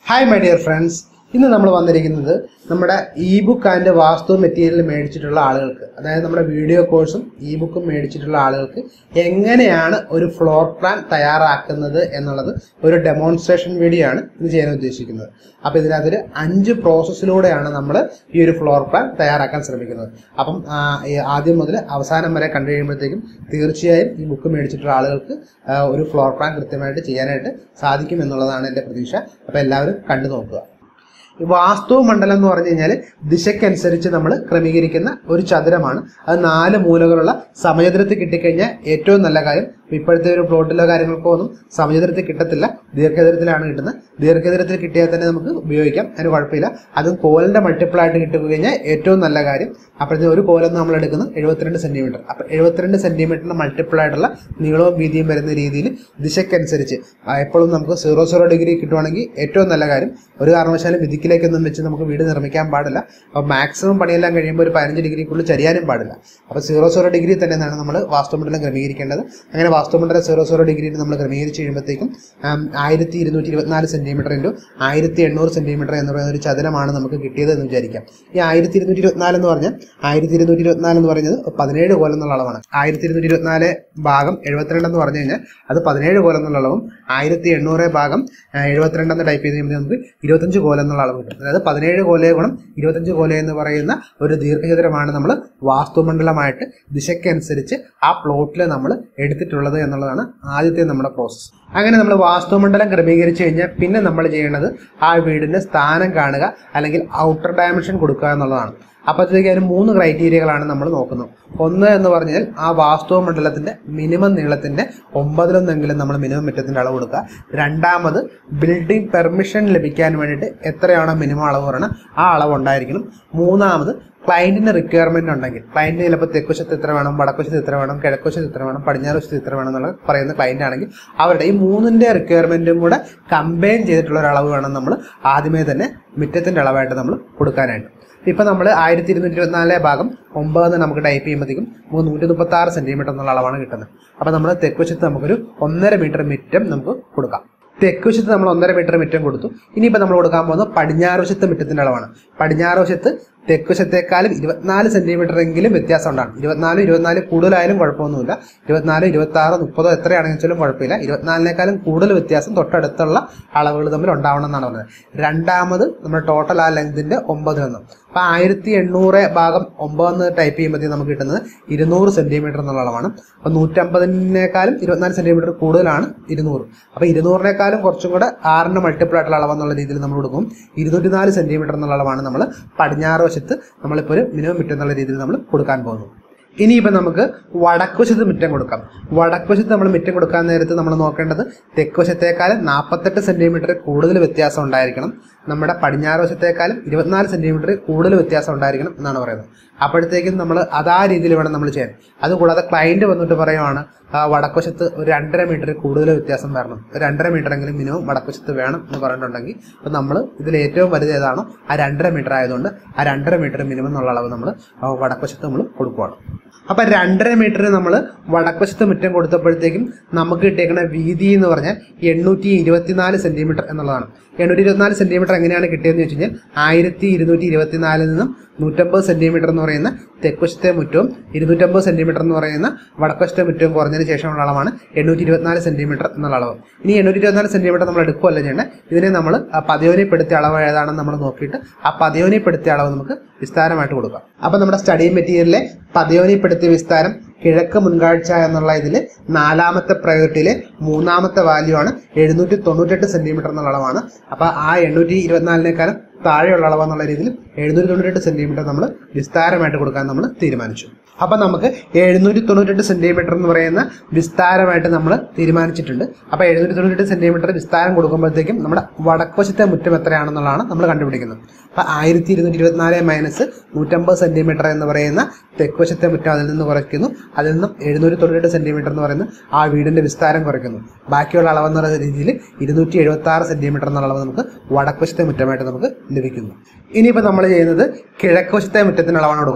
hi my dear friends ഇന്ന് നമ്മൾ വന്നിരിക്കുന്നത് നമ്മുടെ e book and vastu material മേടിച്ചിട്ടുള്ള ആളുകൾക്ക് അതായത് നമ്മുടെ വീഡിയോ കോഴ്സും ഇ ബുക്കും മേടിച്ചിട്ടുള്ള ആളുകൾക്ക് എങ്ങനെയാണ് ഒരു ഫ്ലോർ പ്ലാൻ തയ്യാറാക്കുന്നത് എന്നുള്ളത് ഒരു ഡെമോൺസ്ട്രേഷൻ വീഡിയോ ആണ് ഇത് ചെയ്യാൻ ഉദ്ദേശിക്കുന്നത് അപ്പോൾ ഇതിനകത്തൊരു അഞ്ച് പ്രോസസ്സിലൂടെയാണ് നമ്മൾ ഈ ഒരു ഫ്ലോർ പ്ലാൻ തയ്യാറാക്കാൻ ശ്രമിക്കുന്നത് അപ്പം ആ, ഈ ആദ്യം മുതൽ അവസാനം വരെ കണ്ടു കഴിയുമ്പോഴത്തേക്കും തീർച്ചയായും ഈ ബുക്ക് മേടിച്ചിട്ടുള്ള ആളുകൾക്ക് ആ, ഒരു ഫ്ലോർ പ്ലാൻ കൃത്യമായിട്ട് ചെയ്യാനായിട്ട് സാധിക്കും എന്നുള്ളതാണ് എൻ്റെ പ്രതീക്ഷ അപ്പോൾ എല്ലാവരും കണ്ടു നോക്കുക ഈ വാസ്തു മണ്ഡലം എന്ന് പറഞ്ഞു കഴിഞ്ഞാൽ ദിശയ്ക്കനുസരിച്ച് നമ്മൾ ക്രമീകരിക്കുന്ന ഒരു ചതുരമാണ് അത് നാല് മൂലകളുള്ള സമചതുരത്തിൽ കിട്ടിക്കഴിഞ്ഞാൽ ഏറ്റവും നല്ല കാര്യം ഇപ്പോഴത്തെ ഒരു പ്ലോട്ടിലോ കാര്യങ്ങൾക്കോ ഒന്നും സമചതുരത്തിൽ കിട്ടത്തില്ല ദീർഘചതുരത്തിലാണ് കിട്ടുന്നത് ദീർഘചതുരത്തിൽ കിട്ടിയാൽ തന്നെ നമുക്ക് ഉപയോഗിക്കാം അതിന് കുഴപ്പമില്ല അതും കോലിന്റെ മൾട്ടിപ്പിൾ ആയിട്ട് കിട്ടിക്കഴിഞ്ഞാൽ ഏറ്റവും നല്ല കാര്യം അപ്പോഴത്തെ ഒരു കോലം നമ്മൾ എടുക്കുന്നത് എഴുപത്തിരണ്ട് സെന്റിമീറ്റർ അപ്പൊ എഴുപത്തിരണ്ട് സെന്റിമീറ്ററിന് മൾട്ടിപ്പിൾ ആയിട്ടുള്ള നീളവും വീതിയും വരുന്ന രീതിയിൽ ദിശയ്ക്കനുസരിച്ച് ആ, എപ്പോഴും നമുക്ക് സീറോ സീറോ ഡിഗ്രി കിട്ടുവാണെങ്കിൽ ഏറ്റവും നല്ല കാര്യം ഒരു കാരണവശാലും വിധിക്കിലേക്കൊന്നും വെച്ച് നമുക്ക് വീട് നിർമ്മിക്കാൻ പാടില്ല അപ്പോൾ മാക്സിമം പണിയെല്ലാം കഴിയുമ്പോൾ ഒരു പതിനഞ്ച് ഡിഗ്രിക്കുള്ളിൽ ചരിയാനും പാടില്ല അപ്പോൾ സീറോ സീറോ ഡിഗ്രി തന്നെയാണ് നമ്മൾ വാസ്തുമണ്ഡലം ക്രമീകരിക്കേണ്ടത് അങ്ങനെ വാസ്തുമണ്ഡലം സീറോ സീറോ ഡിഗ്രിയിൽ നമ്മൾ ക്രമീകരിച്ച് കഴിയുമ്പോഴത്തേക്കും ആയിരത്തി ഇരുന്നൂറ്റി ഇരുപത്തിനാല് സെന്റിമീറ്റർ ഇൻറ്റു ആയിരത്തി എണ്ണൂറ് സെന്റിമീറ്റർ എന്ന് പറയുന്ന ഒരു ചതുരമാണ് നമുക്ക് കിട്ടിയത് എന്ന് വിചാരിക്കാം ഈ ആയിരത്തി ഇരുന്നൂറ്റി ഇരുപത്തിനാല് എന്ന് പറഞ്ഞാൽ ആയിരത്തി ഇരുന്നൂറ്റി ഇരുപത്തിനാല് എന്ന് പറയുന്നത് പതിനേഴ് കോലം എന്നുള്ള അളവാണ് ആയിരത്തി ഇരുന്നൂറ്റി ഇരുപത്തിനാല് ഭാഗം എഴുപത്തിരണ്ട് എന്ന് പറഞ്ഞു കഴിഞ്ഞാൽ അത് പതിനേഴ് കോലം എന്നുള്ള അളവും ആയിരത്തി എണ്ണൂറ് ഭാഗം ആ, എഴുപത്തിരണ്ട് എന്ന് ടൈപ്പ് ചെയ്ത് കഴിയുമ്പോൾ നമുക്ക് ഇരുപത്തഞ്ച് കോലം എന്നുള്ള അളവ് കിട്ടും അതായത് പതിനേഴ് കോലയെ ഗുണം ഇരുപത്തഞ്ച് കോല എന്ന് പറയുന്ന ഒരു ദീർഘചതുരമാണ് നമ്മൾ വാസ്തുമണ്ഡലമായിട്ട് ദിശയ്ക്കനുസരിച്ച് ആ പ്ലോട്ടിൽ നമ്മൾ എടുത്തിട്ടുള്ളത് എന്നുള്ളതാണ് ആദ്യത്തെ നമ്മുടെ പ്രോസസ്സ് അങ്ങനെ നമ്മൾ വാസ്തുമണ്ഡലം ക്രമീകരിച്ചു കഴിഞ്ഞാൽ പിന്നെ നമ്മൾ ചെയ്യേണ്ടത് ആ വീടിന്റെ സ്ഥാനം കാണുക അല്ലെങ്കിൽ ഔട്ടർ ഡയമെൻഷൻ കൊടുക്കുക എന്നുള്ളതാണ് അപ്പോഴത്തേക്ക് അതിന് മൂന്ന് ക്രൈറ്റീരിയകളാണ് നമ്മൾ നോക്കുന്നത് ഒന്ന് എന്ന് പറഞ്ഞാൽ ആ വാസ്തു മണ്ഡലത്തിന്റെ മിനിമം നീളത്തിന്റെ ഒമ്പതിലൊന്നെങ്കിലും നമ്മൾ മിനിമം മുറ്റത്തിന്റെ അളവ് കൊടുക്കുക രണ്ടാമത് ബിൽഡിംഗ് പെർമിഷൻ ലഭിക്കാൻ വേണ്ടിയിട്ട് എത്രയാണോ മിനിമം അളവ് പറയണം ആ അളവ് ഉണ്ടായിരിക്കണം മൂന്നാമത് ക്ലയന്റിന് റിക്വയർമെന്റ് ഉണ്ടെങ്കിൽ ക്ലയന്റ് ചിലപ്പോൾ തെക്കുവശത്ത് ഇത്ര വേണം വടക്കുവശത്ത് ഇത്ര വേണം കിഴക്കുവശത്ത് ഇത്ര വേണം പടിഞ്ഞാറ് വശത്ത് ഇത്ര വേണം എന്നുള്ള പറയുന്ന ക്ലയന്റ് ആണെങ്കിൽ അവരുടെ ഈ മൂന്നിന്റെ റിക്വയർമെന്റും കൂടെ കമ്പൈൻ ചെയ്തിട്ടുള്ള ഒരു അളവ് വേണം നമ്മൾ ആദ്യമേ തന്നെ മുറ്റത്തിന്റെ അളവായിട്ട് നമ്മൾ കൊടുക്കാനായിട്ട് ഇപ്പൊ നമ്മൾ ആയിരത്തി ഇരുന്നൂറ്റി ഇരുപത്തിനാല് ഭാഗം ഒമ്പത് നമുക്ക് ടൈപ്പ് ചെയ്യുമ്പോഴത്തേക്കും നമുക്ക് നൂറ്റി മുപ്പത്തി ആറ് സെന്റിമീറ്റർ എന്നുള്ള അളവാണ് കിട്ടുന്നത് അപ്പൊ നമ്മൾ തെക്കുവശത്ത് നമുക്കൊരു ഒന്നര മീറ്റർ മിറ്റം നമുക്ക് കൊടുക്കാം തെക്കുവശത്ത് നമ്മൾ ഒന്നര മീറ്റർ മിറ്റം കൊടുത്തു ഇനിയിപ്പോൾ നമ്മൾ കൊടുക്കാൻ പോകുന്നത് പടിഞ്ഞാറ് വശത്തെ മിറ്റത്തിന്റെ അളവാണ് പടിഞ്ഞാറ് വശത്ത് തെക്കുവശത്തേക്കാളും ഇരുപത്തിനാല് സെന്റിമീറ്റർ എങ്കിലും വ്യത്യാസം ഉണ്ടാകും ഇരുപത്തിനാലും ഇരുപത്തിനാല് കൂടുതലായാലും കുഴപ്പമൊന്നുമില്ല ഇരുപത്തിനാല് ഇരുപത്തി ആറ് മുപ്പതോ എത്രയാണെന്ന് വെച്ചാലും കുഴപ്പമില്ല ഇരുപത്തിനാലിനേക്കാളും കൂടുതൽ വ്യത്യാസം തൊട്ടടുത്തുള്ള അളവുകൾ തമ്മിൽ ഉണ്ടാവണം എന്നാണ് പറഞ്ഞത് രണ്ടാമത് നമ്മുടെ ടോട്ടൽ ആ ലെങ്തിന്റെ ഒമ്പതിലൊന്നും അപ്പൊ ആയിരത്തി എണ്ണൂറ് ഭാഗം ഒമ്പതെന്ന് ടൈപ്പ് ചെയ്യുമ്പോഴത്തേക്ക് നമുക്ക് കിട്ടുന്നത് ഇരുന്നൂറ് സെന്റിമീറ്റർ എന്നുള്ള അളവാണ് അപ്പൊ നൂറ്റമ്പതിനേക്കാളും ഇരുപത്തിനാല് സെന്റിമീറ്റർ കൂടുതലാണ് ഇരുന്നൂറ് അപ്പൊ ഇരുന്നൂറിനേക്കാളും കുറച്ചും കൂടെ ആറിന്റെ മൾട്ടിപ്പിൾ ആയിട്ടുള്ള അളവ് എന്നുള്ള രീതിയിൽ നമ്മൾ കൊടുക്കും ഇരുന്നൂറ്റിനാല് സെന്റിമീറ്റർ എന്നുള്ള അളവാണ് നമ്മൾ പടിഞ്ഞാറ് വശത്ത് നമ്മളിപ്പോൾ ഒരു മിനിമം മിറ്റം എന്നുള്ള രീതിയിൽ നമ്മൾ കൊടുക്കാൻ പോകുന്നത് ഇനിയിപ്പോൾ നമുക്ക് വടക്കുവശത്ത് മിറ്റം കൊടുക്കാം വടക്കുവശത്ത് നമ്മൾ മിറ്റം കൊടുക്കാൻ നേരത്ത് നമ്മൾ നോക്കേണ്ടത് തെക്കുവശത്തേക്കാളും നാൽപ്പത്തെട്ട് സെന്റിമീറ്റർ കൂടുതൽ വ്യത്യാസം ഉണ്ടായിരിക്കണം നമ്മുടെ പടിഞ്ഞാറ് വശത്തേക്കാളും ഇരുപത്തിനാല് സെന്റിമീറ്റർ കൂടുതൽ വ്യത്യാസം ഉണ്ടായിരിക്കണം എന്നാണ് പറയുന്നത് അപ്പോഴത്തേക്കും നമ്മൾ അതാ രീതിയിൽ വേണം നമ്മൾ ചെയ്യാൻ അതുകൂടാതെ ക്ലയന്റ് വന്നിട്ട് പറയുവാണ് ആ, വടക്കുവശത്ത് ഒരു രണ്ടര മീറ്റർ കൂടുതൽ വ്യത്യാസം വരണം ഒരു രണ്ടര മീറ്റർ എങ്കിലും മിനിമം വടക്കുവശത്ത് വേണം എന്ന് പറഞ്ഞിട്ടുണ്ടെങ്കിൽ അപ്പം നമ്മൾ ഇതിൽ ഏറ്റവും വലുത് ഏതാണോ ആ രണ്ടര മീറ്റർ ആയതുകൊണ്ട് ആ രണ്ടര മീറ്റർ മിനിമം എന്നുള്ള അളവ് നമ്മൾ വടക്കുവശത്ത് നമ്മൾ കൊടുക്കുവാണ് അപ്പൊ രണ്ടര മീറ്റർ നമ്മൾ വടക്കുവശത്ത് മുറ്റം കൊടുത്തപ്പോഴത്തേക്കും നമുക്ക് കിട്ടിയേക്കുന്ന വീതി എന്ന് പറഞ്ഞാൽ എണ്ണൂറ്റി ഇരുപത്തിനാല് സെന്റിമീറ്റർ എന്നുള്ളതാണ് എണ്ണൂറ്റി ഇരുപത്തിനാല് സെന്റിമീറ്റർ എങ്ങനെയാണ് കിട്ടിയതെന്ന് വെച്ച് കഴിഞ്ഞാൽ ആയിരത്തി ഇരുന്നൂറ്റി ഇരുപത്തിനാലിൽ നിന്നും നൂറ്റമ്പത് സെന്റിമീറ്റർ എന്ന് പറയുന്ന തെക്കുവശത്തെ മുറ്റവും ഇരുന്നൂറ്റമ്പത് സെന്റിമീറ്റർ എന്ന് പറയുന്ന വടക്കുവശത്തെ മുറ്റവും കുറഞ്ഞതിന് ശേഷമുള്ള അളവാണ് എണ്ണൂറ്റി ഇരുപത്തിനാല് സെന്റിമീറ്റർ എന്നുള്ള അളവ് ഇനി എണ്ണൂറ്റി ഇരുപത്തിനാല് സെന്റിമീറ്റർ നമ്മൾ എടുക്കുകയല്ല ചെയ്യേണ്ടത് ഇതിനെ നമ്മൾ ആ പതിയോനിപ്പെടുത്തിയ അളവ് ഏതാണെന്ന് നമ്മൾ നോക്കിയിട്ട് ആ പതിയോനിപ്പെടുത്തിയ അളവ് നമുക്ക് വിസ്താരമായിട്ട് കൊടുക്കാം അപ്പൊ നമ്മുടെ സ്റ്റഡി മെറ്റീരിയലിലെ പതിയോനിപ്പെടുത്തിയ വിസ്താരം കിഴക്ക് മുൻകാഴ്ച എന്നുള്ള ഇതിൽ നാലാമത്തെ പ്രയോറിറ്റിയിലെ മൂന്നാമത്തെ വാല്യൂ ആണ് എഴുന്നൂറ്റി തൊണ്ണൂറ്റെട്ട് സെന്റിമീറ്റർ എന്നുള്ള അളവാണ് അപ്പൊ ആ എണ്ണൂറ്റി ഇരുപത്തിനാലിനേക്കാളും താഴെയുള്ള അളവ് എന്നുള്ള രീതിയിൽ എഴുന്നൂറ്റി തൊണ്ണൂറ്റെട്ട് സെന്റിമീറ്റർ നമ്മൾ വിസ്താരമായിട്ട് കൊടുക്കാൻ നമ്മൾ തീരുമാനിച്ചു അപ്പൊ നമുക്ക് എഴുന്നൂറ്റി തൊണ്ണൂറ്റെട്ട് സെന്റിമീറ്റർ എന്ന് പറയുന്ന വിസ്താരമായിട്ട് നമ്മൾ തീരുമാനിച്ചിട്ടുണ്ട് അപ്പൊ എഴുന്നൂറ്റി തൊണ്ണൂറ്റെട്ട് സെന്റിമീറ്റർ വിസ്താരം കൊടുക്കുമ്പോഴത്തേക്കും നമ്മുടെ വടക്കുവശത്തെ മുറ്റം എത്രയാണെന്നുള്ളതാണ് നമ്മൾ കണ്ടുപിടിക്കുന്നത് അപ്പൊ ആയിരത്തി ഇരുന്നൂറ്റി ഇരുപത്തിനാല് മൈനസ് നൂറ്റമ്പത് സെന്റിമീറ്റർ എന്ന് പറയുന്ന തെക്കുവശത്തെ മുറ്റം അതിൽ നിന്ന് കുറയ്ക്കുന്നു അതിൽ നിന്നും എഴുന്നൂറ്റി തൊണ്ണൂറ്റെട്ട് സെന്റിമീറ്റർ എന്ന് പറയുന്ന ആ വീടിന്റെ വിസ്താരം കുറയ്ക്കുന്നു ബാക്കിയുള്ള അളവ് എന്നുള്ള രീതിയിൽ ഇരുന്നൂറ്റി എഴുപത്തി ആറ് സെന്റിമീറ്റർ എന്നുള്ള അളവ് നമുക്ക് വടക്കുവശത്തെ മുറ്റമായിട്ട് നമുക്ക് ലഭിക്കുന്നു ഇനിയിപ്പോൾ നമ്മൾ ചെയ്യുന്നത് കിഴക്കുവശത്തെ മുറ്റത്തിന് അളവാണ് കൊടുക്കുന്നത്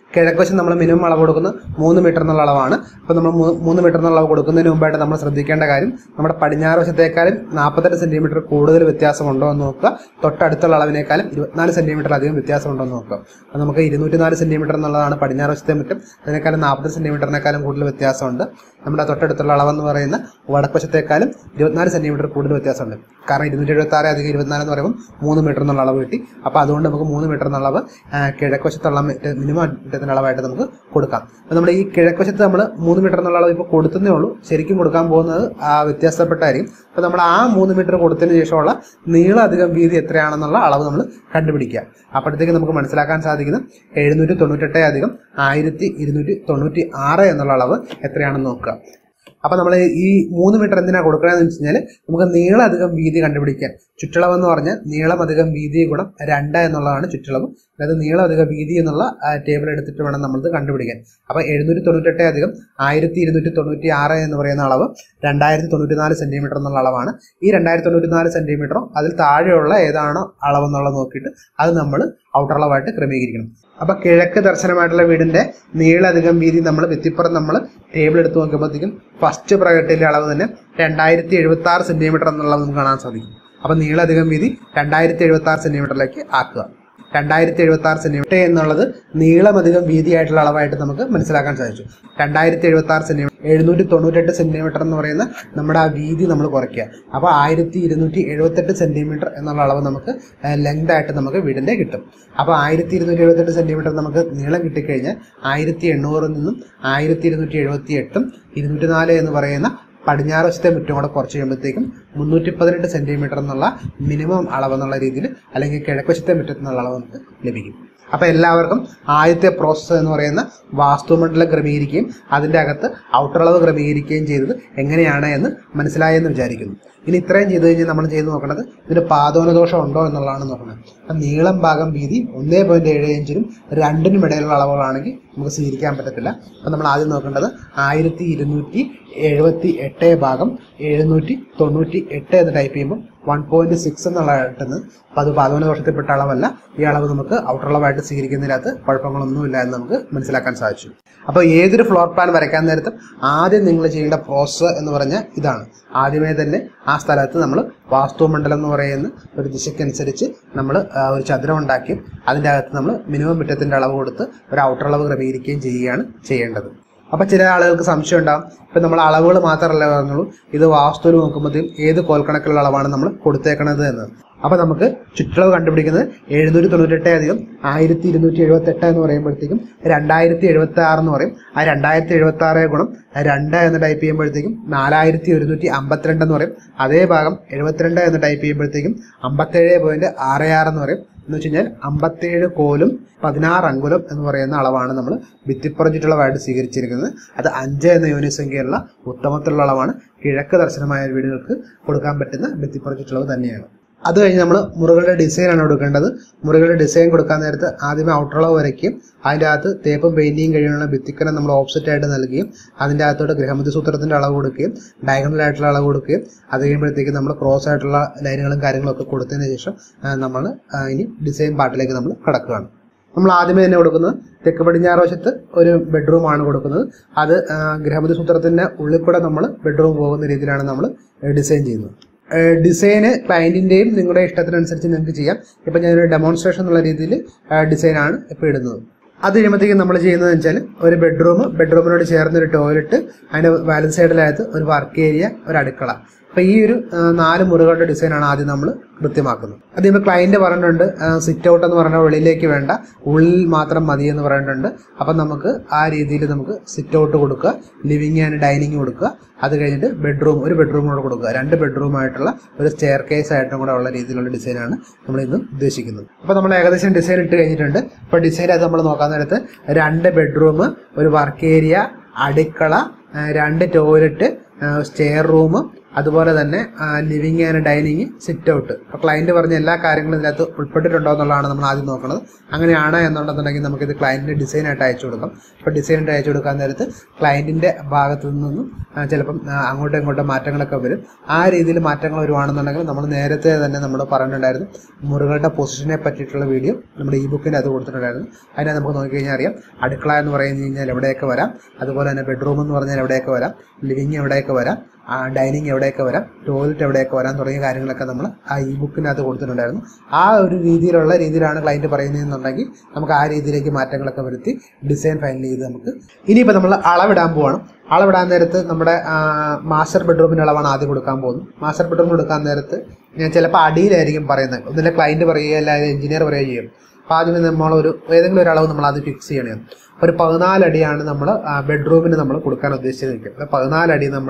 കിഴക്കുവശം നമ്മൾ മിനിമം അളവ് കൊടുക്കുന്നത് മൂന്ന് മീറ്റർ എന്നുള്ള അളവാണ് അപ്പോൾ നമ്മൾ മൂ- മൂന്ന് മീറ്റർ എന്നുള്ള അളവ് കൊടുക്കുന്നതിന് മുമ്പായിട്ട് നമ്മൾ ശ്രദ്ധിക്കേണ്ട കാര്യം നമ്മുടെ പടിഞ്ഞാറ് വശത്തേക്കാളും നാൽപ്പത്തെട്ട് സെന്റിമീറ്റർ കൂടുതൽ വ്യത്യാസമുണ്ടോ എന്ന് നോക്കുക തൊട്ടടുത്തുള്ള അളവിനേക്കാളും ഇരുപത്തിനാല് സെന്റിമീറ്റർ അധികം വ്യത്യാസമുണ്ടോ എന്ന് നോക്കുക അപ്പോൾ നമുക്ക് ഇരുന്നൂറ്റി നാല് സെന്റിമീറ്റർ എന്നുള്ളതാണ് പടിഞ്ഞാറ് വശത്തെ മുറ്റം അതിനേക്കാളും നാൽപ്പത് സെന്റിമീറ്ററിനേക്കാളും കൂടുതൽ വ്യത്യാസമുണ്ട് നമ്മുടെ തൊട്ടടുത്തുള്ള അളവെന്ന് പറയുന്ന വടക്കുവശത്തേക്കാളും ഇരുപത്തിനാല് സെന്റിമീറ്റർ കൂടുതൽ വ്യത്യാസമുണ്ട് കാരണം ഇരുന്നൂറ്റി എഴുപത്തി ആറ് അധികം ഇരുപത്തിനാല് എന്ന് പറയുമ്പോൾ മൂന്ന് മീറ്റർ എന്നുള്ള അളവ് കിട്ടി അപ്പോൾ അതുകൊണ്ട് നമുക്ക് മൂന്ന് മീറ്റർ എന്നുള്ള അളവ് ആ, കിഴക്കുവശത്തുള്ള മിറ്റ- മിനിമം മിറ്റത്തിൻ്റെ അളവായിട്ട് നമുക്ക് കൊടുക്കാം അപ്പോൾ നമ്മൾ ഈ കിഴക്കുവശത്ത് നമ്മൾ മൂന്ന് മീറ്റർ എന്നുള്ള അളവ് ഇപ്പോൾ കൊടുത്തതേ ഉള്ളൂ ശരിക്കും കൊടുക്കാൻ പോകുന്നത് ആ വ്യത്യാസപ്പെട്ടായിരിക്കും അപ്പോൾ നമ്മൾ ആ മൂന്ന് മീറ്റർ കൊടുത്തതിന് ശേഷമുള്ള നീളം അധികം വീതി എത്രയാണെന്നുള്ള അളവ് നമ്മൾ കണ്ടുപിടിക്കുക അപ്പോഴത്തേക്ക് നമുക്ക് മനസ്സിലാക്കാൻ സാധിക്കുന്നത് എഴുന്നൂറ്റി തൊണ്ണൂറ്റെട്ട് അധികം ആയിരത്തി ഇരുന്നൂറ്റി തൊണ്ണൂറ്റി ആറ് എന്നുള്ള അളവ് എത്രയാണെന്ന് നോക്കുക അപ്പൊ നമ്മൾ ഈ മൂന്ന് മീറ്റർ എന്തിനാ കൊടുക്കണമെന്ന് വെച്ച് കഴിഞ്ഞാൽ നമുക്ക് നീളം അധികം വീതി കണ്ടുപിടിക്കാൻ ചുറ്റളവ് എന്ന് പറഞ്ഞാൽ നീളം അധികം വീതി ഗുണം രണ്ട് എന്നുള്ളതാണ് ചുറ്റളവ് അതായത് നീളം അധികം വീതി എന്നുള്ള ടേബിൾ എടുത്തിട്ട് വേണം നമ്മളിത് കണ്ടുപിടിക്കാൻ അപ്പൊ എഴുന്നൂറ്റി തൊണ്ണൂറ്റെട്ട് അധികം ആയിരത്തി ഇരുന്നൂറ്റി തൊണ്ണൂറ്റി ആറ് എന്ന് പറയുന്ന അളവ് രണ്ടായിരത്തി തൊണ്ണൂറ്റി നാല് സെന്റിമീറ്റർ എന്നുള്ള അളവാണ് ഈ രണ്ടായിരത്തി തൊണ്ണൂറ്റി നാല് സെന്റിമീറ്ററോ അതിൽ താഴെയുള്ള ഏതാണോ അളവെന്നുള്ളത് നോക്കിയിട്ട് അത് നമ്മൾ ഔട്ടർ അളവായിട്ട് ക്രമീകരിക്കണം അപ്പൊ കിഴക്ക് ദർശനമായിട്ടുള്ള വീടിന്റെ നീളധികം വീതി നമ്മൾ ഭിത്തിപ്പുറം നമ്മൾ ടേബിൾ എടുത്ത് നോക്കുമ്പോഴത്തേക്കും ഫസ്റ്റ് പ്രകട്ടിലെ അളവ് തന്നെ രണ്ടായിരത്തി എഴുപത്തി ആറ് സെന്റിമീറ്റർ എന്നുള്ളത് നമുക്ക് കാണാൻ സാധിക്കും അപ്പൊ നീളധികം വീതി രണ്ടായിരത്തി എഴുപത്തി ആറ് സെന്റിമീറ്ററിലേക്ക് ആക്കുക രണ്ടായിരത്തി എഴുപത്തി ആറ് സെന്റിമീറ്റർ എന്നുള്ളത് നീളമധികം വീതിയായിട്ടുള്ള അളവായിട്ട് നമുക്ക് മനസ്സിലാക്കാൻ സാധിച്ചു രണ്ടായിരത്തി എഴുപത്തി ആറ് സെന്റിമീറ്റർ എഴുന്നൂറ്റി തൊണ്ണൂറ്റെട്ട് സെന്റിമീറ്റർ എന്ന് പറയുന്ന നമ്മുടെ ആ വീതി നമ്മൾ കുറയ്ക്കുക അപ്പോൾ ആയിരത്തി ഇരുന്നൂറ്റി എഴുപത്തെട്ട് സെന്റിമീറ്റർ എന്നുള്ള അളവ് നമുക്ക് ലെങ്ത് ആയിട്ട് നമുക്ക് വീടിന്റെ കിട്ടും അപ്പോൾ ആയിരത്തി ഇരുന്നൂറ്റി എഴുപത്തെട്ട് സെന്റിമീറ്റർ നമുക്ക് നീളം കിട്ടിക്കഴിഞ്ഞാൽ ആയിരത്തി എണ്ണൂറിൽ നിന്നും ആയിരത്തി ഇരുന്നൂറ്റി എഴുപത്തി എട്ടും ഇരുന്നൂറ്റി നാല് എന്ന് പറയുന്ന പടിഞ്ഞാറ് വശത്തെ മുറ്റം കൂടെ കുറച്ച് കഴിയുമ്പോഴത്തേക്കും മുന്നൂറ്റി പതിനെട്ട് സെന്റിമീറ്റർ എന്നുള്ള മിനിമം അളവെന്നുള്ള രീതിയിൽ അല്ലെങ്കിൽ കിഴക്കുവശത്തെ മുറ്റത്ത് നിന്നുള്ള അളവ് നമുക്ക് ലഭിക്കും അപ്പൊ എല്ലാവർക്കും ആദ്യത്തെ പ്രോസസ്സ് എന്ന് പറയുന്ന വാസ്തുമണ്ഡലം ക്രമീകരിക്കുകയും അതിന്റെ അകത്ത് ഔട്ടർ അളവ് ക്രമീകരിക്കുകയും ചെയ്തത് എങ്ങനെയാണ് എന്ന് മനസ്സിലായെന്ന് വിചാരിക്കുന്നു ഇനി ഇത്രയും ചെയ്ത് കഴിഞ്ഞാൽ നമ്മൾ ചെയ്ത് നോക്കേണ്ടത് ഇതിന് പാതോന ദോഷം ഉണ്ടോ എന്നുള്ളതാണ് നോക്കുന്നത് അപ്പം നീളം ഭാഗം വീതി ഒന്നേ പോയിന്റ് ഏഴ് ഇഞ്ചിനും രണ്ടിനും ഇടയിലുള്ള അളവുകളാണെങ്കിൽ നമുക്ക് സ്വീകരിക്കാൻ പറ്റത്തില്ല അപ്പം നമ്മൾ ആദ്യം നോക്കേണ്ടത് ആയിരത്തി ഇരുന്നൂറ്റി എഴുപത്തി എട്ട് ഭാഗം എഴുന്നൂറ്റി തൊണ്ണൂറ്റി എട്ട് എന്ന് ടൈപ്പ് ചെയ്യുമ്പോൾ വൺ പോയിന്റ് സിക്സ് എന്നുള്ള കിട്ടുന്നത് അപ്പോൾ അത് പാതോന ദോഷത്തിൽപ്പെട്ട അളവല്ല ഈ അളവ് നമുക്ക് ഔട്ടർ അളവായിട്ട് സ്വീകരിക്കുന്നതിനകത്ത് കുഴപ്പങ്ങളൊന്നുമില്ല എന്ന് നമുക്ക് മനസ്സിലാക്കാൻ സാധിച്ചു അപ്പോൾ ഏതൊരു ഫ്ലോർ പ്ലാൻ വരയ്ക്കാൻ നേരത്തും ആദ്യം നിങ്ങൾ ചെയ്യേണ്ട പ്രോസസ്സ് എന്ന് പറഞ്ഞാൽ ഇതാണ് ആദ്യമേ തന്നെ ആ സ്ഥലത്ത് നമ്മൾ വാസ്തുമണ്ഡലം എന്ന് പറയുന്ന ഒരു ദിശയ്ക്കനുസരിച്ച് നമ്മൾ ഒരു ചതുരം ഉണ്ടാക്കിയും അതിൻ്റെ അകത്ത് നമ്മൾ മിനിമം മുറ്റത്തിൻ്റെ അളവ് കൊടുത്ത് ഒരു ഔട്ടർ അളവ് ക്രമീകരിക്കുകയും ചെയ്യുകയാണ് ചെയ്യേണ്ടത് അപ്പൊ ചില ആളുകൾക്ക് സംശയം ഉണ്ടാവും ഇപ്പൊ നമ്മൾ അളവുകൾ മാത്രമല്ല പറഞ്ഞുള്ളൂ ഇത് വാസ്തുവിൽ നോക്കുമ്പോഴത്തേക്കും ഏത് കോൽക്കണക്കിലുള്ള അളവാണ് നമ്മൾ കൊടുത്തേക്കണത് എന്ന് അപ്പൊ നമുക്ക് ചുറ്റളവ് കണ്ടുപിടിക്കുന്നത് എഴുന്നൂറ്റി തൊണ്ണൂറ്റെട്ട് അധികം ആയിരത്തി ഇരുന്നൂറ്റി എഴുപത്തി എട്ട് എന്ന് പറയുമ്പോഴത്തേക്കും രണ്ടായിരത്തി എഴുപത്തി ആറ് എന്ന് പറയും ആ രണ്ടായിരത്തി എഴുപത്തി ആറ് ഗുണം രണ്ട് എന്ന് ടൈപ്പ് ചെയ്യുമ്പോഴത്തേക്കും നാലായിരത്തി ഒരുന്നൂറ്റി അമ്പത്തിരണ്ട് എന്ന് പറയും അതേ ഭാഗം എഴുപത്തിരണ്ട് എന്ന് ടൈപ്പ് ചെയ്യുമ്പോഴത്തേക്കും അമ്പത്തേഴ് പോയിന്റ് ആറ് ആറ് എന്ന് പറയും എന്ന് വെച്ച് കഴിഞ്ഞാൽ അമ്പത്തേഴ് കോലും പതിനാറ് അങ്കുലം എന്ന് പറയുന്ന അളവാണ് നമ്മൾ ഭിത്തിപ്പുറം ചുറ്റളവായിട്ട് സ്വീകരിച്ചിരിക്കുന്നത് അത് അഞ്ച് എന്ന യൂണിറ്റ് സംഖ്യയുള്ള ഉത്തമത്തിലുള്ള അളവാണ് കിഴക്ക് ദർശനമായ വീടുകൾക്ക് കൊടുക്കാൻ പറ്റുന്ന ഭിത്തിപ്പുറം ചുറ്റളവ് തന്നെയാണ് അത് കഴിഞ്ഞ് നമ്മൾ മുറികളുടെ ഡിസൈൻ ആണ് കൊടുക്കേണ്ടത് മുറികളുടെ ഡിസൈൻ കൊടുക്കാൻ നേരത്ത് ആദ്യമേ ഔട്ടളവ് വരയ്ക്കും അതിൻ്റെ അകത്ത് തേപ്പും പെയിന്റിങ് കഴിയുള്ള ഭിത്തിക്കനം നമ്മൾ ഓപ്സെറ്റ് ആയിട്ട് നൽകുകയും അതിൻ്റെ അകത്തോട്ട് ഗൃഹമതി സൂത്രത്തിന്റെ അളവ് കൊടുക്കുകയും ഡയഗണൽ ആയിട്ടുള്ള അളവ് കൊടുക്കുകയും അത് കഴിയുമ്പോഴത്തേക്ക് നമ്മൾ ക്രോസ് ആയിട്ടുള്ള ലൈനുകളും കാര്യങ്ങളും ഒക്കെ കൊടുത്തതിന് ശേഷം നമ്മൾ ഇനി ഡിസൈൻ പാർട്ടിലേക്ക് നമ്മൾ കടക്കുകയാണ് നമ്മൾ ആദ്യമേ തന്നെ കൊടുക്കുന്നത് തെക്ക് പടിഞ്ഞാറ് വശത്ത് ഒരു ബെഡ്റൂമാണ് കൊടുക്കുന്നത് അത് ആ, ഗൃഹമതി സൂത്രത്തിന്റെ ഉള്ളിൽ കൂടെ നമ്മൾ ബെഡ്റൂം പോകുന്ന രീതിയിലാണ് നമ്മൾ ഡിസൈൻ ചെയ്യുന്നത് ഡിസൈന് ക്ലയന്റിന്റെയും നിങ്ങളുടെ ഇഷ്ടത്തിനനുസരിച്ച് നിങ്ങൾക്ക് ചെയ്യാം ഇപ്പം ഞാനൊരു ഡെമോൺസ്ട്രേഷൻ എന്നുള്ള രീതിയിൽ ഡിസൈനാണ് ഇപ്പോൾ ഇടുന്നത് അത് കഴിയുമ്പോഴത്തേക്കും നമ്മൾ ചെയ്യുന്നത് വെച്ചാൽ ഒരു ബെഡ്റൂം ബെഡ്റൂമിനോട് ചേർന്ന് ഒരു ടോയ്ലറ്റ് അതിന്റെ വാലൻ സൈഡിലായിട്ട് ഒരു വർക്ക് ഏരിയ ഒരു അടുക്കള അപ്പൊ ഈ ഒരു ആ, നാല് മുറികളുടെ ഡിസൈനാണ് ആദ്യം നമ്മൾ കൃത്യമാക്കുന്നത് അത് ഇപ്പോൾ ക്ലയന്റ് പറഞ്ഞിട്ടുണ്ട് സിറ്റ് ഔട്ട് എന്ന് പറഞ്ഞാൽ വെളിയിലേക്ക് വേണ്ട ഉള്ളിൽ മാത്രം മതി എന്ന് പറഞ്ഞിട്ടുണ്ട് അപ്പം നമുക്ക് ആ രീതിയിൽ നമുക്ക് സിറ്റ് ഔട്ട് കൊടുക്കുക ലിവിങ് ആൻഡ് ഡൈനിങ് കൊടുക്കുക അത് കഴിഞ്ഞിട്ട് ബെഡ്റൂം ഒരു ബെഡ്റൂം കൂടെ കൊടുക്കുക രണ്ട് ബെഡ്റൂം ആയിട്ടുള്ള ഒരു സ്റ്റെയർ കേസ് ആയിട്ടും കൂടെ ഉള്ള രീതിയിലുള്ള ഡിസൈനാണ് നമ്മൾ ഇന്ന് ഉദ്ദേശിക്കുന്നത് അപ്പോൾ നമ്മൾ ഏകദേശം ഡിസൈൻ ഇട്ട് കഴിഞ്ഞിട്ടുണ്ട് അപ്പോൾ ഡിസൈൻ അത് നമ്മൾ നോക്കാൻ നേരത്ത് രണ്ട് ബെഡ്റൂം ഒരു വർക്ക് ഏരിയ അടുക്കള ആ, രണ്ട് ടോയ്ലറ്റ് സ്റ്റെയർ റൂം അതുപോലെ തന്നെ living and dining sit out അപ്പോൾ ക്ലയൻറ്റ് പറഞ്ഞ എല്ലാ കാര്യങ്ങളും ഇതിനകത്ത് ഉൾപ്പെട്ടിട്ടുണ്ടോ എന്നുള്ളതാണ് നമ്മൾ ആദ്യം നോക്കുന്നത് അങ്ങനെയാണ് എന്നുണ്ടെന്നുണ്ടെങ്കിൽ നമുക്കിത് ക്ലയൻറ്റിന് ഡിസൈനായിട്ട് അയച്ചു കൊടുക്കാം അപ്പോൾ ഡിസൈനായിട്ട് അയച്ചു കൊടുക്കാൻ നേരത്ത് ക്ലയൻറ്റിൻ്റെ ഭാഗത്തു നിന്നും ആ, ചിലപ്പം ആ, അങ്ങോട്ടും ഇങ്ങോട്ടും മാറ്റങ്ങളൊക്കെ വരും ആ രീതിയിൽ മാറ്റങ്ങൾ വരുവാണെന്നുണ്ടെങ്കിൽ നമ്മൾ നേരത്തെ തന്നെ നമ്മൾ പറഞ്ഞിട്ടുണ്ടായിരുന്നു മുറികളുടെ പൊസിഷനെ പറ്റിയിട്ടുള്ള വീഡിയോ നമ്മുടെ ഈ ബുക്കിൻ്റെ അത് കൊടുത്തിട്ടുണ്ടായിരുന്നു അതിനെ നമുക്ക് നോക്കിക്കഴിഞ്ഞാൽ അറിയാം അടുക്കള എന്ന് പറഞ്ഞു കഴിഞ്ഞാൽ എവിടെയൊക്കെ വരാം അതുപോലെ തന്നെ ബെഡ്റൂം എന്ന് പറഞ്ഞാൽ എവിടെയൊക്കെ വരാം ലിവിങ് എവിടെയൊക്കെ വരാം ഡൈനിങ് എവിടെയൊക്കെ വരാം ടോയ്ലറ്റ് എവിടെയൊക്കെ വരാം തുടങ്ങിയ കാര്യങ്ങളൊക്കെ നമ്മൾ ആ ഈ ബുക്കിനകത്ത് കൊടുത്തിട്ടുണ്ടായിരുന്നു ആ ഒരു രീതിയിലുള്ള രീതിയിലാണ് ക്ലയൻറ്റ് പറയുന്നതെന്നുണ്ടെങ്കിൽ നമുക്ക് ആ രീതിയിലേക്ക് മാറ്റങ്ങളൊക്കെ വരുത്തി ഡിസൈൻ ഫൈനൽ ചെയ്ത് നമുക്ക് ഇനിയിപ്പോൾ നമ്മൾ അളവിടാൻ പോവാണ് അളവിടാൻ നേരത്ത് നമ്മുടെ മാസ്റ്റർ ബെഡ്റൂമിൻ്റെ അളവാണ് ആദ്യം കൊടുക്കാൻ പോകുന്നത് മാസ്റ്റർ ബെഡ്റൂം കൊടുക്കാൻ നേരത്ത് ഞാൻ ചിലപ്പോൾ അടിയിലായിരിക്കും പറയുന്നത് ഒന്നിലെ ക്ലയൻറ്റ് പറയുക അല്ലെങ്കിൽ എഞ്ചിനീയർ പറയുക ചെയ്യും അപ്പോൾ ആദ്യമേ നമ്മൾ ഒരു ഏതെങ്കിലും ഒരു അളവ് നമ്മൾ ആദ്യം ഫിക്സ് ചെയ്യണം ഒരു പതിനാല് അടിയാണ് നമ്മൾ ബെഡ്റൂമിന് നമ്മൾ കൊടുക്കാൻ ഉദ്ദേശിച്ചത് നിൽക്കുന്നത് പതിനാല് അടി നമ്മൾ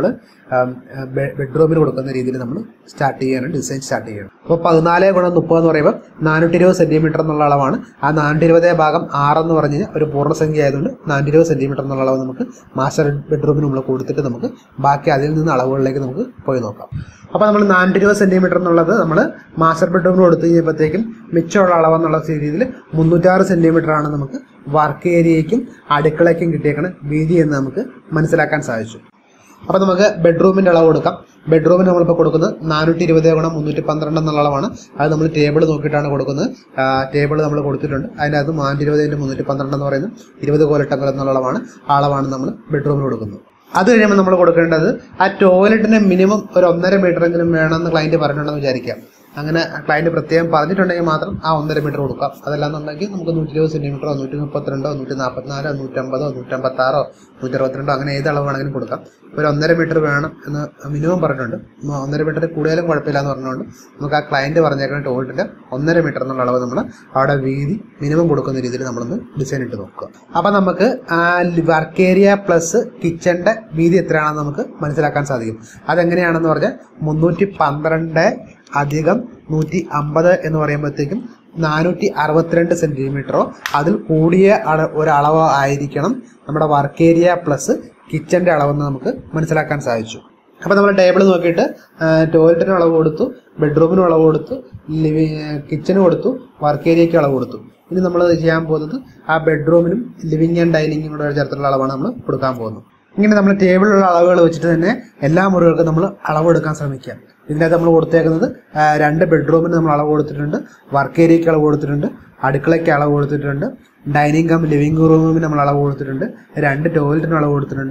ബെഡ്റൂമിന് കൊടുക്കുന്ന രീതിയിൽ നമ്മൾ സ്റ്റാർട്ട് ചെയ്യണം ഡിസൈൻ സ്റ്റാർട്ട് ചെയ്യണം അപ്പോൾ പതിനാല് ഗുണം മുപ്പത് എന്ന് പറയുമ്പോൾ നാനൂറ്റി ഇരുപത് സെൻറ്റിമീറ്റർ എന്നുള്ള അളവാണ് ആ നാനൂറ്റി ഇരുപതേ ഭാഗം ആറെന്ന് പറഞ്ഞു കഴിഞ്ഞാൽ ഒരു പൂർണ്ണസംഖ്യ ആയതുകൊണ്ട് നാനൂറ്റി ഇരുപത് സെൻറ്റിമീറ്റർ എന്നുള്ള അളവ് നമുക്ക് മാസ്റ്റർ ബെഡ്റൂമിന് നമ്മൾ കൊടുത്തിട്ട് നമുക്ക് ബാക്കി അതിൽ നിന്ന് അളവുകളിലേക്ക് നമുക്ക് പോയി നോക്കാം അപ്പോൾ നമ്മൾ നാനൂറ്റി ഇരുപത് സെൻറ്റിമീറ്റർ എന്നുള്ളത് നമ്മൾ മാസ്റ്റർ ബെഡ്റൂമിന് കൊടുത്തു കഴിഞ്ഞപ്പോഴത്തേക്കും മിച്ചമുള്ള അളവെന്നുള്ള രീതിയിൽ മുന്നൂറ്റാറ് സെൻറ്റിമീറ്റർ ആണ് നമുക്ക് വർക്ക് ഏരിയയ്ക്കും അടുക്കളയ്ക്കും കിട്ടിയേക്കണ വീതി എന്ന് നമുക്ക് മനസ്സിലാക്കാൻ സാധിച്ചു അപ്പോൾ നമുക്ക് ബെഡ്റൂമിൻ്റെ അളവ് കൊടുക്കാം ബെഡ്റൂമിന് നമ്മളിപ്പോൾ കൊടുക്കുന്നത് നാനൂറ്റി ഇരുപത് ഗുണം മുന്നൂറ്റി പന്ത്രണ്ട് എന്നുള്ള അളവാണ് അത് നമ്മൾ ടേബിൾ നോക്കിയിട്ടാണ് കൊടുക്കുന്നത് ടേബിൾ നമ്മൾ കൊടുത്തിട്ടുണ്ട് അതിൻ്റെ അത് നാനൂറ്റി ഇരുപത് ഇൻറ്റു മുന്നൂറ്റി പന്ത്രണ്ട് എന്ന് പറയുന്നത് ഇരുപത് കോലട്ടങ്ങൾ എന്നുള്ള അളവാണ് ആ അളവാണ് നമ്മൾ ബെഡ്റൂമിന് കൊടുക്കുന്നത് അത് കഴിയുമ്പോൾ നമ്മൾ കൊടുക്കേണ്ടത് ആ ടോയ്ലറ്റിന് മിനിമം ഒരു ഒന്നര മീറ്ററെങ്കിലും വേണമെന്ന് ക്ലയൻറ്റ് പറഞ്ഞിട്ടുണ്ടെന്ന് വിചാരിക്കാം അങ്ങനെ ക്ലയൻറ്റ് പ്രത്യേകം പറഞ്ഞിട്ടുണ്ടെങ്കിൽ മാത്രം ആ ഒന്നര മീറ്റർ കൊടുക്കാം അതല്ലാന്നുണ്ടെങ്കിൽ നമുക്ക് നൂറ്റി ഇരുപത് സെൻറ്റിമീറ്ററോ നൂറ്റി മുപ്പത്തിരണ്ടോ നൂറ്റി നാൽപ്പത്തിനാലോ നൂറ്റമ്പതോ നൂറ്റമ്പത്താറോ നൂറ്റി അറുപത്തിരണ്ടോ അങ്ങനെ ഏത് അളവ് വേണമെങ്കിലും കൊടുക്കാം ഒരു ഒന്നര മീറ്റർ വേണം എന്ന് മിനിമം പറഞ്ഞിട്ടുണ്ട് ഉം, ഒന്നര മീറ്റർ കൂടുതലും കുഴപ്പമില്ല എന്ന് പറഞ്ഞുകൊണ്ട് നമുക്ക് ആ ക്ലയൻറ്റ് പറഞ്ഞേക്കുന്ന ടോയ്ലറ്റിൻ്റെ ഒന്നര മീറ്റർ എന്നുള്ള അളവ് നമ്മൾ അവിടെ വീതി മിനിമം കൊടുക്കുന്ന രീതിയിൽ നമ്മളൊന്ന് ഡിസൈൻ ഇട്ട് നോക്കുക അപ്പോൾ നമുക്ക് ആ വർക്ക് ഏരിയ പ്ലസ് കിച്ചൻ്റെ വീതി എത്രയാണെന്ന് നമുക്ക് മനസ്സിലാക്കാൻ സാധിക്കും അതെങ്ങനെയാണെന്ന് പറഞ്ഞാൽ മുന്നൂറ്റി പന്ത്രണ്ട് അധികം നൂറ്റി അമ്പത് എന്ന് പറയുമ്പോഴത്തേക്കും നാനൂറ്റി അറുപത്തിരണ്ട് സെൻറ്റിമീറ്ററോ അതിൽ കൂടിയ അള ഒരളവ് ആയിരിക്കണം നമ്മുടെ വർക്ക് ഏരിയ പ്ലസ് കിച്ചൻ്റെ അളവെന്ന് നമുക്ക് മനസ്സിലാക്കാൻ സാധിച്ചു അപ്പോൾ നമ്മൾ ടേബിൾ നോക്കിയിട്ട് ടോയ്ലറ്റിന് അളവ് കൊടുത്തു ബെഡ്റൂമിനും അളവ് കൊടുത്തു ലിവി കിച്ചന് കൊടുത്തു വർക്ക് ഏരിയയ്ക്ക് അളവ് കൊടുത്തു ഇനി നമ്മൾ ചെയ്യാൻ പോകുന്നത് ആ ബെഡ്റൂമിനും ലിവിങ് ആൻഡ് ഡൈനിങ്ങും കൂടെ ചേർത്തുള്ള അളവാണ് നമ്മൾ കൊടുക്കാൻ പോകുന്നത് ഇങ്ങനെ നമ്മൾ ടേബിളിലുള്ള അളവുകൾ വെച്ചിട്ട് തന്നെ എല്ലാ മുറികൾക്കും നമ്മൾ അളവ് എടുക്കാൻ ശ്രമിക്കുക ഇതിനകത്ത് നമ്മൾ കൊടുത്തേക്കുന്നത് ആ, രണ്ട് ബെഡ്റൂമിന് നമ്മൾ അളവ് കൊടുത്തിട്ടുണ്ട് വർക്ക് ഏരിയയ്ക്ക് അളവ് കൊടുത്തിട്ടുണ്ട് അടുക്കളയ്ക്ക് അളവ് കൊടുത്തിട്ടുണ്ട് ഡൈനിങ് കം ലിവിംഗ് റൂമിന് നമ്മൾ അളവ് കൊടുത്തിട്ടുണ്ട് രണ്ട് ടോയ്ലറ്റിന് അളവ് കൊടുത്തിട്ടുണ്ട്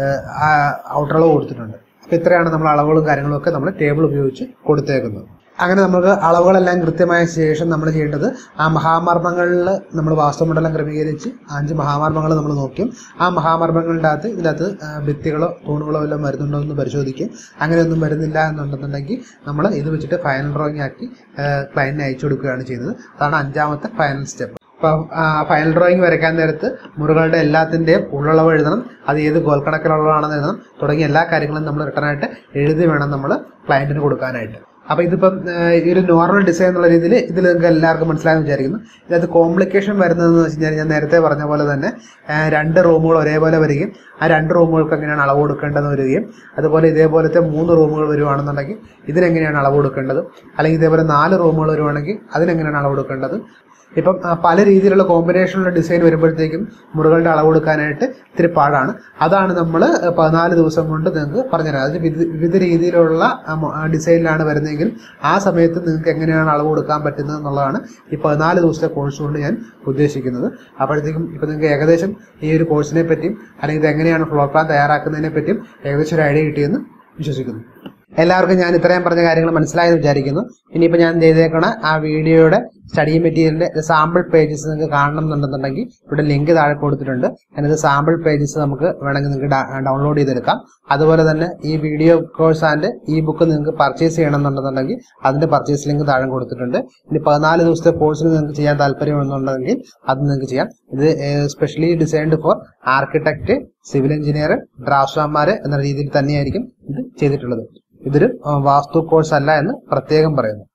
ഔട്ടർ അളവ് കൊടുത്തിട്ടുണ്ട് അപ്പോൾ ഇത്രയാണ് നമ്മൾ അളവുകളും കാര്യങ്ങളും ഒക്കെ നമ്മൾ ടേബിൾ ഉപയോഗിച്ച് കൊടുത്തേക്കുന്നത് അങ്ങനെ നമുക്ക് അളവുകളെല്ലാം കൃത്യമായ ശേഷം നമ്മൾ ചെയ്യേണ്ടത് ആ മഹാമർമ്മങ്ങളിൽ നമ്മൾ വാസ്തുമണ്ഡലം ക്രമീകരിച്ച് അഞ്ച് മഹാമർമ്മങ്ങൾ നമ്മൾ നോക്കും ആ മഹാമർമ്മങ്ങളുടെ അകത്ത് ഇതിനകത്ത് ആ, ഭിത്തികളോ തൂണുകളോ എല്ലാം വരുന്നുണ്ടോ എന്ന് പരിശോധിക്കും അങ്ങനെയൊന്നും വരുന്നില്ല എന്നുണ്ടെന്നുണ്ടെങ്കിൽ നമ്മൾ ഇത് വെച്ചിട്ട് ഫൈനൽ ഡ്രോയിങ് ആക്കി ക്ലയൻറ്റിന് അയച്ചു കൊടുക്കുകയാണ് ചെയ്യുന്നത് അതാണ് അഞ്ചാമത്തെ ഫൈനൽ സ്റ്റെപ്പ് അപ്പോൾ ഫൈനൽ ഡ്രോയിങ് വരയ്ക്കാൻ നേരത്ത് മുറികളുടെ എല്ലാത്തിൻ്റെയും ഉള്ളളവ് എഴുതണം അത് ഏത് ഗോൽക്കണക്കിലുള്ളതാണെന്ന് എഴുതണം തുടങ്ങിയ എല്ലാ കാര്യങ്ങളും നമ്മൾ റിട്ടേൺ ആയിട്ട് എഴുതി വേണം നമ്മൾ ക്ലയൻറ്റിന് കൊടുക്കാനായിട്ട് അപ്പോൾ ഇതിപ്പം ആ, ഈ ഒരു നോർമൽ ഡിസൈൻ എന്നുള്ള രീതിയിൽ ഇതിൽ നിങ്ങൾക്ക് എല്ലാവർക്കും മനസ്സിലായെന്ന് വിചാരിക്കുന്നു ഇതിനകത്ത് കോംപ്ലിക്കേഷൻ വരുന്നതെന്ന് വെച്ച് കഴിഞ്ഞാൽ ഞാൻ നേരത്തെ പറഞ്ഞ പോലെ തന്നെ ആ, രണ്ട് റൂമുകൾ ഒരേപോലെ വരികയും ആ രണ്ട് റൂമുകൾക്ക് എങ്ങനെയാണ് അളവ് കൊടുക്കേണ്ടതെന്ന് വരികയും അതുപോലെ ഇതേപോലത്തെ മൂന്ന് റൂമുകൾ വരുവാണെന്നുണ്ടെങ്കിൽ ഇതിനെങ്ങനെയാണ് അളവ് കൊടുക്കേണ്ടത് അല്ലെങ്കിൽ ഇതേപോലെ നാല് റൂമുകൾ വരുവാണെങ്കിൽ അതിനെങ്ങനെയാണ് അളവ് കൊടുക്കേണ്ടത് ഇപ്പം ആ, പല രീതിയിലുള്ള കോമ്പിനേഷനുള്ള ഡിസൈൻ വരുമ്പോഴത്തേക്കും മുറികളുടെ അളവ് കൊടുക്കാനായിട്ട് ഇത്തിരി പാടാണ് അതാണ് നമ്മൾ പതിനാല് ദിവസം കൊണ്ട് നിങ്ങൾക്ക് പറഞ്ഞുതരാം അതിന് വിവിധ വിവിധ രീതിയിലുള്ള ആ, മൊ- ആ ഡിസൈനിലാണ് വരുന്നതെങ്കിൽ ആ സമയത്ത് നിങ്ങൾക്ക് എങ്ങനെയാണ് അളവ് കൊടുക്കാൻ പറ്റുന്നത് എന്നുള്ളതാണ് ഈ പതിനാല് ദിവസത്തെ കോഴ്സ് കൊണ്ട് ഞാൻ ഉദ്ദേശിക്കുന്നത് അപ്പോഴത്തേക്കും ഇപ്പം നിങ്ങൾക്ക് ഏകദേശം ഈ ഒരു കോഴ്സിനെ പറ്റിയും അല്ലെങ്കിൽ ഇത് എങ്ങനെയാണ് ഫ്ലോർ പ്ലാൻ തയ്യാറാക്കുന്നതിനെ പറ്റിയും ഏകദേശം ഒരു ഐഡിയ കിട്ടിയെന്ന് വിശ്വസിക്കുന്നു എല്ലാവർക്കും ഞാൻ ഇത്രയും പറഞ്ഞ കാര്യങ്ങൾ മനസ്സിലായെന്ന് വിചാരിക്കുന്നു ഇനിയിപ്പോൾ ഞാൻ ചെയ്തേക്കണ ആ വീഡിയോയുടെ സ്റ്റഡി മെറ്റീരിയലിന്റെ സാമ്പിൾ പേജസ് നിങ്ങൾക്ക് കാണണം എന്നുണ്ടെന്നുണ്ടെങ്കിൽ ഇവിടെ ലിങ്ക് താഴെ കൊടുത്തിട്ടുണ്ട് അതിനകത്ത് സാമ്പിൾ പേജസ് നമുക്ക് വേണമെങ്കിൽ നിങ്ങൾക്ക് ഡൗൺലോഡ് ചെയ്തെടുക്കാം അതുപോലെ തന്നെ ഈ വീഡിയോ കോഴ്സ് ആൻഡ് ഈ ബുക്ക് നിങ്ങൾക്ക് പർച്ചേസ് ചെയ്യണമെന്നുണ്ടെന്നുണ്ടെങ്കിൽ അതിന്റെ പർച്ചേസ് ലിങ്ക് താഴെ കൊടുത്തിട്ടുണ്ട് ഇനി പതിനാല് ദിവസത്തെ കോഴ്സിന് നിങ്ങൾക്ക് ചെയ്യാൻ താല്പര്യമെന്നുണ്ടെങ്കിൽ അത് നിങ്ങൾക്ക് ചെയ്യാം ഇത് specially designed for architect civil engineer ഡ്രാഫ്റ്റ്സ്മാൻമാർ എന്ന രീതിയിൽ തന്നെയായിരിക്കും ഇത് ചെയ്തിട്ടുള്ളത് ഇതൊരു ആ, വാസ്തു കോഴ്സ് അല്ല എന്ന് പ്രത്യേകം പറയുന്നു